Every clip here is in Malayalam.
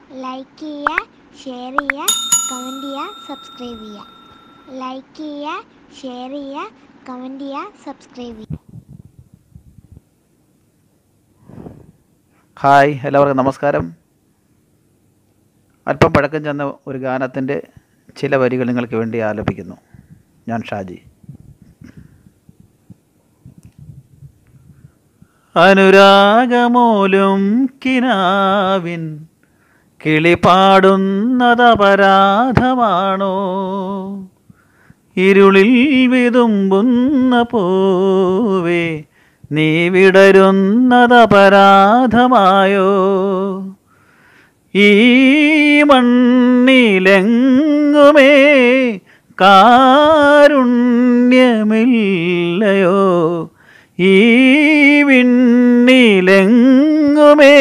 ലൈക്ക് ചെയ്യുക ഷെയർ ചെയ്യുക കമൻറ്റ് ചെയ്യുക സബ്സ്ക്രൈബ് ചെയ്യുക ലൈക്ക് ചെയ്യുക ഷെയർ ചെയ്യുക കമൻറ്റ് ചെയ്യുക സബ്സ്ക്രൈബ് ചെയ്യുക ഹായ് എല്ലാവർക്കും നമസ്കാരം അല്പം പഴക്കം ചെന്ന ഒരു ഗാനത്തിൻ്റെ ചില വരികൾ നിങ്ങൾക്ക് വേണ്ടി ആലപിക്കുന്നു ഞാൻ ഷാജി അനുരാഗമൂലും കിനാവിൻ കിളി പാടുന്നതപരാധമാണോ ഇരുളിൽ വിതുമ്പുന്ന പൂവേ നീ വിടരുന്നതപരാധമായോ ഈ മണ്ണിലെങ്ങുമേ കാരുണ്യമില്ലയോ ഈ വിണ്ണിലെങ്ങുമേ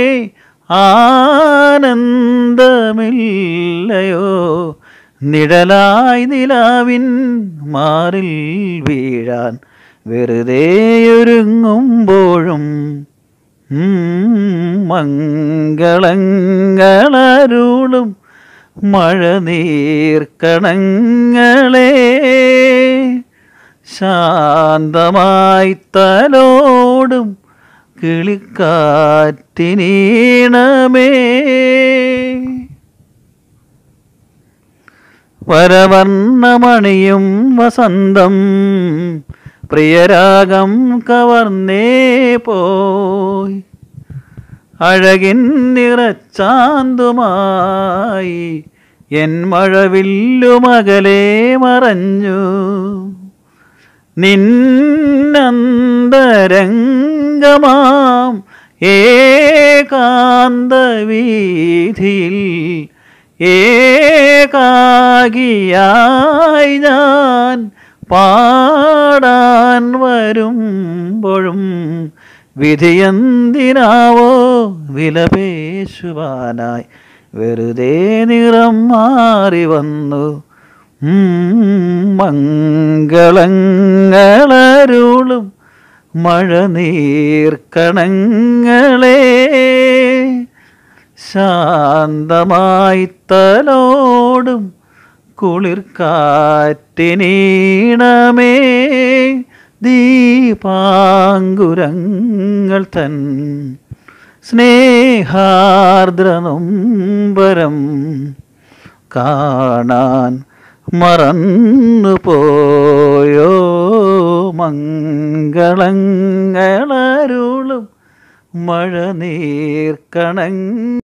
ആനന്ദമില്ലയോ നിഴലായി നിലാവിൻ മാറിൽ വീഴാൻ വെറുതെയൊരുങ്ങുമ്പോഴും മംഗളങ്ങളരുളും മഴനീർക്കണങ്ങളെ ശാന്തമായി തലോടും കിളിക്കാറ്റിനീണമേ വരവർണ്ണമണിയും വസന്തം പ്രിയരാഗം കവർന്നേ പോയി അഴകിൻ നിറച്ചാന്തുമായി എൻ മഴവില്ലുമകലെ മറഞ്ഞു നിന്നന്തരംഗമാം ഏകാന്ത വീതിയിൽ ഏകാകിയായി ഞാൻ പാടാൻ വരുമ്പോഴും വിധിയെന്തിനാവോ വിലപേശുവാനായി വെറുതെ നിറം മാറി വന്നു മംഗളങ്ങളരുളും മഴനീർക്കണങ്ങളെ ശാന്തമായി തലോടും കുളിർക്കാറ്റിനീണമേ ദീപാങ്കുരങ്ങൾ തൻ സ്നേഹാർദ്രനൊമ്പരം കാണാൻ മറന്നു പോയോ മംഗളങ്ങളരുളും മഴനീർക്കണങ്ങൾ